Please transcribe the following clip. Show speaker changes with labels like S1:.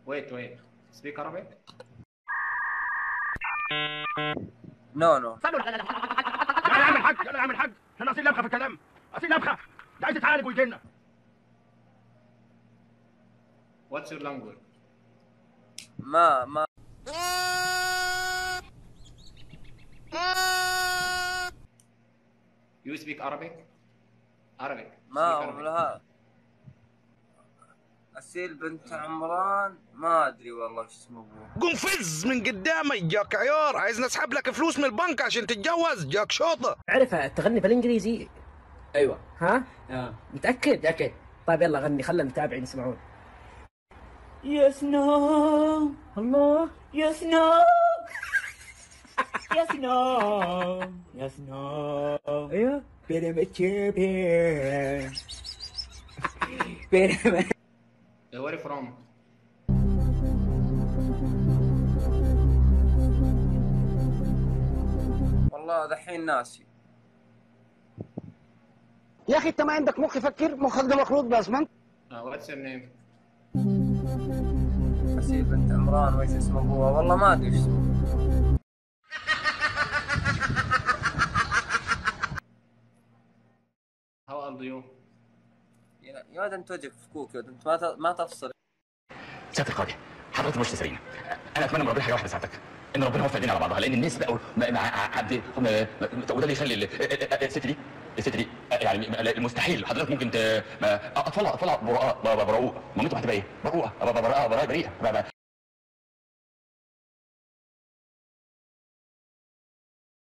S1: Wait, wait. Speak Arabic?
S2: نو نو
S3: يلا يا عم الحاج يلا يا عم الحاج احنا ناقصين لبخه في الكلام ناقصين لبخه انت عايز تتعالج ويجي لنا
S1: What's your language?
S2: ما ما
S1: You speak Arabic? Arabic.
S2: ما
S1: Speak Arabic.
S2: لها أسيل بنت عمران ما أدري والله وش اسمه أبوه
S4: قنفذ من قدامي جاك عيار عايز نسحب لك فلوس من البنك عشان تتجوز جاك شوطه
S5: عرف تغني بالانجليزي
S6: ايوه
S5: ها
S6: اه
S5: متاكد
S6: متاكد
S5: طيب يلا غني خلي المتابعين يسمعون
S6: يس نو
S5: الله
S6: يس نو يس نو يس نو
S5: ايوه
S6: بيراميد تشامبيون بيراميد
S1: Uh, Where are you from?
S2: والله دحين ناسي
S7: يا اخي انت ما عندك مخ يفكر مخك ده مخلوط باسمنت
S1: Uh, what's your name?
S2: أسيل بنت عمران وش اسمه أبوها والله ما أدري وش اسمه
S1: How old are you?
S2: يا يا ولد أنت وجهك فكوك يا ولد أنت ما ت- ما تفصل
S8: سياده القاضي حضرتك مش سليمه انا اتمنى من ربنا حاجه واحده ساعتك ان ربنا يوفق ايدينا على بعضها لان الناس بقوا م- مع عبد هم وده اللي يخلي ال- الست دي الست دي يعني المستحيل حضرتك ممكن ت... ما- اطفالها اطفالها براء براء مامتهم هتبقى ايه؟ براءه براءه براءه بريئه ما- ما-